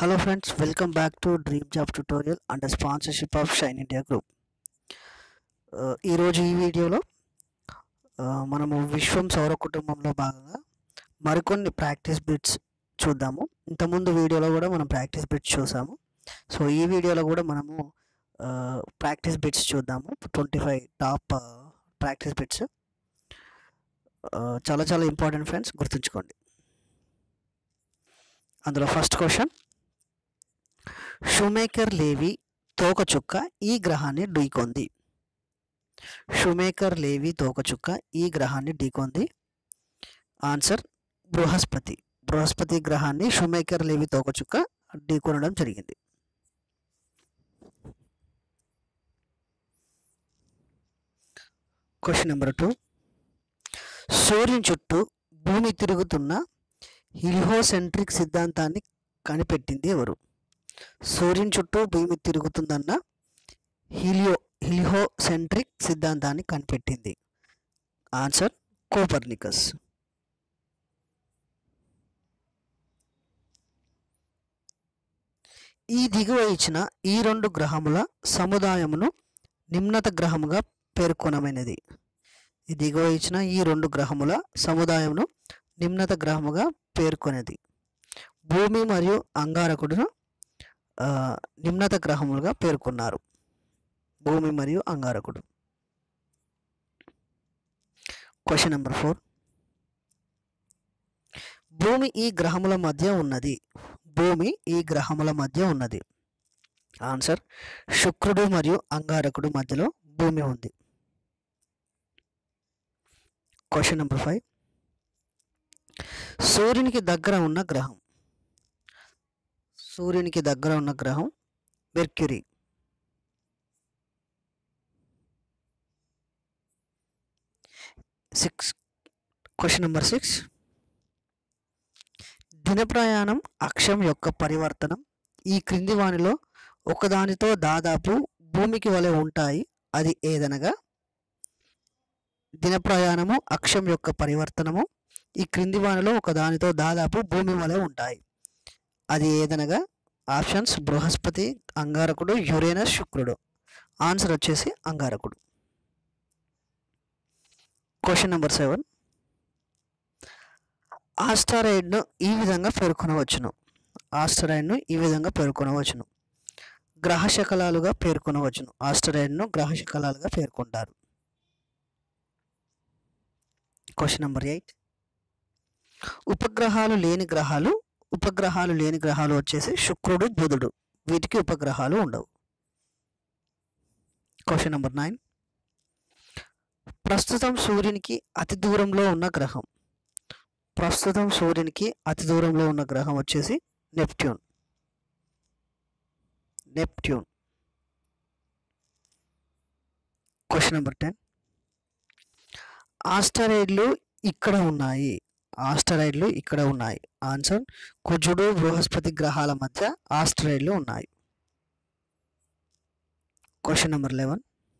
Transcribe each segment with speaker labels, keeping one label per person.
Speaker 1: Hello friends, welcome back to Dream Job Tutorial under sponsorship of Shine India Group. Uh, ఈరోజు ఈ వీడియోలో uh, మనము విశ్వం సౌర కుటుంబంలో భాగంగా మరికొన్ని ప్రాక్టీస్ బిట్స్ చూద్దాము ఇంతకుముందు వీడియోలో కూడా మనం ప్రాక్టీస్ బిట్స్ చూసాము సో ఈ వీడియోలో కూడా మనము ప్రాక్టీస్ బిట్స్ చూద్దాము twenty five top practice bits చాలా చాలా ఇంపార్టెంట్ ఫ్రెండ్స్ గుర్తుంచుకోండి అందులో ఫస్ట్ క్వశ్చన్ షుమేకర్ లేవి తోకచుక్క ఈ గ్రహాన్ని ఢీకొంది షుమేకర్ లేవి తోకచుక్క ఈ గ్రహాన్ని ఢీకొంది ఆన్సర్ బృహస్పతి బృహస్పతి గ్రహాన్ని షుమేకర్ లేవి తోకచుక్క ఢీకొనడం జరిగింది క్వశ్చన్ నెంబర్ టూ సూర్యుని చుట్టూ భూమి తిరుగుతున్న హిలియోసెంట్రిక్ సిద్ధాంతాన్ని కనిపెట్టింది ఎవరు సూర్యుని చుట్టూ భూమి తిరుగుతుందన్న హీలియో హిలియోసెంట్రిక్ సిద్ధాంతాన్ని కనిపెట్టింది ఆన్సర్ కోపర్నికస్ ఈ దిగువ ఇచ్చిన ఈ రెండు గ్రహముల సముదాయమును నిమ్నత గ్రహముగా పేర్కొనమైనది ఈ దిగువ ఇచ్చిన ఈ రెండు గ్రహముల సముదాయమును నిమ్నత గ్రహముగా పేర్కొనేది భూమి మరియు అంగారకుడును ఆ, నిమ్నత గ్రహములుగా పేర్కొన్నారు భూమి మరియు అంగారకుడు క్వశ్చన్ నెంబర్ ఫోర్ భూమి ఈ గ్రహముల మధ్య ఉన్నది భూమి ఈ గ్రహముల మధ్య ఉన్నది ఆన్సర్ శుక్రుడు మరియు అంగారకుడు మధ్యలో భూమి ఉంది క్వశ్చన్ నెంబర్ ఫైవ్ సూర్యునికి దగ్గర ఉన్న గ్రహం సూర్యునికి దగ్గర ఉన్న గ్రహం Mercury six question number six దిన ప్రయాణం అక్షం యొక్క పరివర్తనం ఈ క్రింది వానిలో ఒకదానితో దాదాపు భూమికి వలె ఉంటాయి అది ఏదనగా దిన ప్రయాణము అక్షం యొక్క పరివర్తనము ఈ క్రింది వానిలో ఒకదానితో దాదాపు భూమి వలె ఉంటాయి అది ఏదనగా ఆప్షన్స్ బృహస్పతి అంగారకుడు యురేనస్ శుక్రుడు ఆన్సర్ వచ్చేసి అంగారకుడు క్వశ్చన్ నెంబర్ సెవెన్ ఆస్టారాయిడ్ను ఈ విధంగా పేర్కొనవచ్చును ఆస్టరాయిడ్ను ఈ విధంగా పేర్కొనవచ్చును గ్రహ శకలాలుగా పేర్కొనవచ్చును ఆస్టరాయిడ్ను గ్రహ శకలాలుగా పేర్కొంటారు క్వశ్చన్ నెంబర్ ఎయిట్ ఉపగ్రహాలు లేని గ్రహాలు ఉపగ్రహాలు లేని గ్రహాలు వచ్చేసి శుక్రుడు బుధుడు వీటికి ఉపగ్రహాలు ఉండవు క్వశ్చన్ నెంబర్ నైన్ ప్రస్తుతం సూర్యునికి అతి దూరంలో ఉన్న గ్రహం ప్రస్తుతం సూర్యునికి అతి దూరంలో ఉన్న గ్రహం వచ్చేసి Neptune Neptune question number ten ఆస్టరాయిడ్లు ఇక్కడ ఉన్నాయి ఆస్టరాయిడ్లు ఇక్కడ ఉన్నాయి ఆన్సర్ కుజుడు బృహస్పతి గ్రహాల మధ్య ఆస్టరాయిడ్లు ఉన్నాయి క్వశ్చన్ నెంబర్ లెవెన్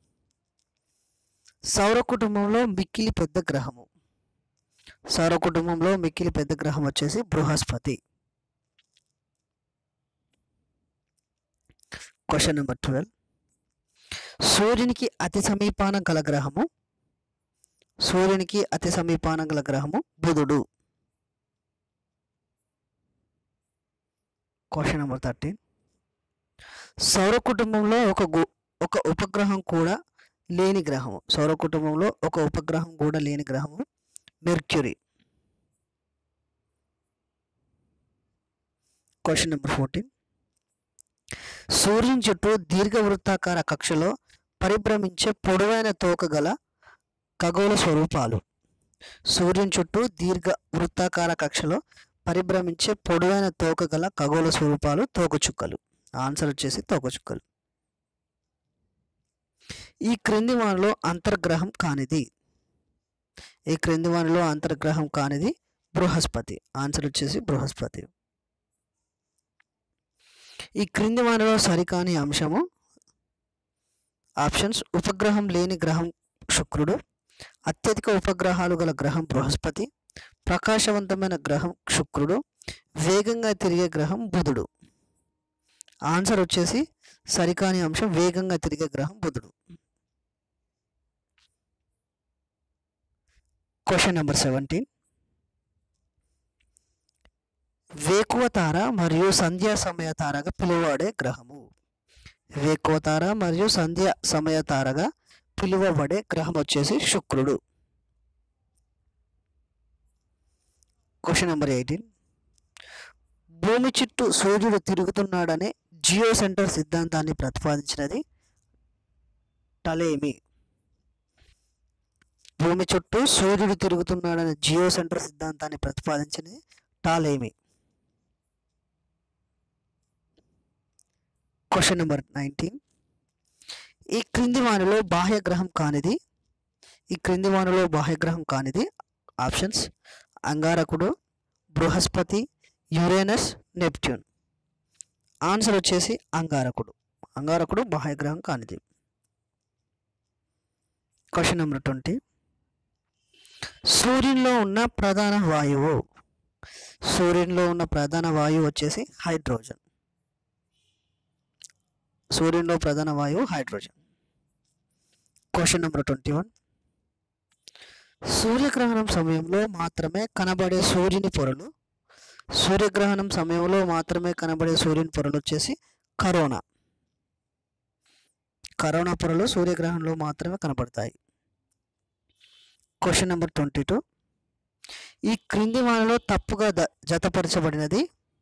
Speaker 1: సౌర కుటుంబంలో మిక్కిలి పెద్ద గ్రహము సౌర కుటుంబంలో మిక్కిలి పెద్ద గ్రహం వచ్చేసి బృహస్పతి క్వశ్చన్ నెంబర్ ట్వెల్వ్ సూర్యునికి అతి సమీపాన గల గ్రహము సూర్యునికి అతి సమీపాన గల గ్రహము బుధుడు క్వశ్చన్ నెంబర్ థర్టీన్ సౌర కుటుంబంలో ఒక గు ఒక ఉపగ్రహం కూడా లేని గ్రహము సౌర కుటుంబంలో ఒక ఉపగ్రహం కూడా లేని గ్రహము మెర్క్యూరీ క్వశ్చన్ నెంబర్ ఫోర్టీన్ సూర్యుని చుట్టూ దీర్ఘవృత్తాకార కక్షలో పరిభ్రమించే పొడవైన తోక గల ఖగోళ స్వరూపాలు సూర్యుని చుట్టూ దీర్ఘ వృత్తాకార కక్షలో పరిభ్రమించే పొడవైన తోక గల ఖగోళ స్వరూపాలు తోకచుక్కలు ఆన్సర్ వచ్చేసి తోకచుక్కలు ఈ క్రింది వానిలో అంతర్గ్రహం కానిది ఈ క్రింది వానిలో అంతర్గ్రహం కానిది బృహస్పతి ఆన్సర్ వచ్చేసి బృహస్పతి ఈ క్రింది వానిలో సరికాని అంశము ఆప్షన్స్ ఉపగ్రహం లేని గ్రహం శుక్రుడు అత్యధిక ఉపగ్రహాలు గల గ్రహం బృహస్పతి ప్రకాశవంతమైన గ్రహం శుక్రుడు వేగంగా తిరిగే గ్రహం బుధుడు ఆన్సర్ వచ్చేసి సరికాని అంశం వేగంగా తిరిగే గ్రహం బుధుడు క్వశ్చన్ నెంబర్ సెవెంటీన్ వేకువ తార మరియు సంధ్యా సమయ తారగా పిలువబడే గ్రహము వేకువ తార మరియు సంధ్య సమయ తారగా పిలువబడే గ్రహం వచ్చేసి శుక్రుడు క్వశ్చన్ నెంబర్ ఎయిటీన్ భూమి చుట్టూ సూర్యుడు తిరుగుతున్నాడనే జియో సెంటర్ సిద్ధాంతాన్ని ప్రతిపాదించినది టలేమి భూమి చుట్టూ సూర్యుడు తిరుగుతున్నాడనే జియో సెంటర్ సిద్ధాంతాన్ని ప్రతిపాదించినది టాలేమి క్వశ్చన్ నెంబర్ నైన్టీన్ ఈ క్రింది వానిలో బాహ్యగ్రహం కానిది ఈ క్రింది వానిలో బాహ్యగ్రహం కానిది ఆప్షన్స్ అంగారకుడు బృహస్పతి యురేనస్ నెప్ట్యూన్ ఆన్సర్ వచ్చేసి అంగారకుడు అంగారకుడు బాహ్యగ్రహం కానిది క్వశ్చన్ నెంబర్ ట్వంటీ సూర్యునిలో ఉన్న ప్రధాన వాయువు సూర్యునిలో ఉన్న ప్రధాన వాయువు వచ్చేసి హైడ్రోజన్ సూర్యునిలో ప్రధాన వాయువు hydrogen question number twenty one సూర్యగ్రహణం సమయంలో మాత్రమే కనబడే సూర్యుని పొరలు సూర్యగ్రహణం సమయంలో మాత్రమే కనబడే సూర్యుని పొరలు వచ్చేసి కరోనా కరోనా పొరలు సూర్యగ్రహణంలో మాత్రమే కనబడతాయి క్వశ్చన్ నెంబర్ ట్వంటీ టూ ఈ క్రింది వానలో తప్పుగా ద- జతపరచబడినది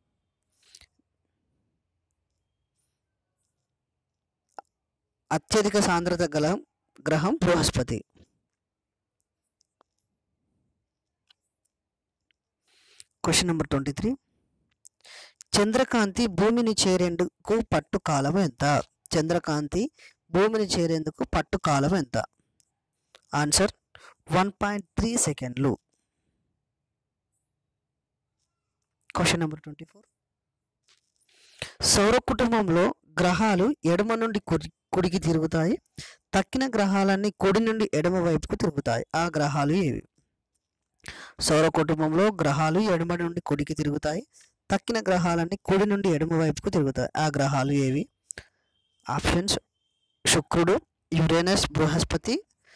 Speaker 1: అత్యధిక సాంద్రత గల గ్రహం బృహస్పతి క్వశ్చన్ నెంబర్ ట్వంటీ త్రీ చంద్రకాంతి భూమిని చేరేందుకు పట్టు కాలం ఎంత చంద్రకాంతి భూమిని చేరేందుకు పట్టు కాలం ఎంత ఆన్సర్ వన్ పాయింట్ త్రీ సెకండ్లు క్వశ్చన్ నెంబర్ ట్వంటీ ఫోర్ సౌర కుటుంబంలో గ్రహాలు ఎడమ నుండి కుడి కుడికి తిరుగుతాయి తక్కిన గ్రహాలన్నీ కుడి నుండి ఎడమ వైపుకు తిరుగుతాయి ఆ గ్రహాలు ఏవి సౌర కుటుంబంలో గ్రహాలు ఎడమ నుండి కుడికి తిరుగుతాయి తక్కిన గ్రహాలన్నీ కుడి నుండి ఎడమ వైపుకు తిరుగుతాయి ఆ గ్రహాలు ఏవి ఆప్షన్స్ శుక్రుడు యురేనస్ బృహస్పతి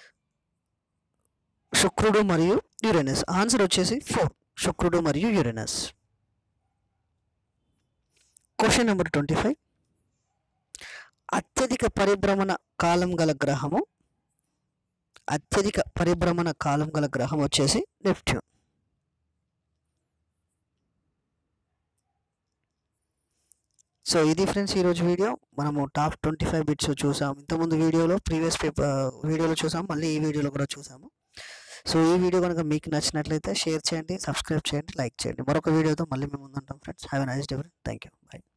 Speaker 1: శుక్రుడు మరియు యురేనస్ ఆన్సర్ వచ్చేసి ఫోర్ శుక్రుడు మరియు Uranus question number twenty five అత్యధిక పరిభ్రమణ కాలం గల గ్రహము అత్యధిక పరిభ్రమణ కాలం గల గ్రహం వచ్చేసి నెప్ట్యూన్ సో ఇది ఫ్రెండ్స్ ఈరోజు వీడియో మనము టాప్ ట్వంటీ ఫైవ్ బిట్స్ చూసాం ఇంతకుముందు వీడియోలో ప్రీవియస్ పేపర్ వీడియోలో చూసాం మళ్ళీ ఈ వీడియోలో కూడా చూసాము సో ఈ వీడియో కనుక మీకు నచ్చినట్లయితే షేర్ చేయండి సబ్స్క్రైబ్ చేయండి లైక్ చేయండి మరొక వీడియోతో మళ్ళీ మేము ముందుంటాం friends have a nice day thank you by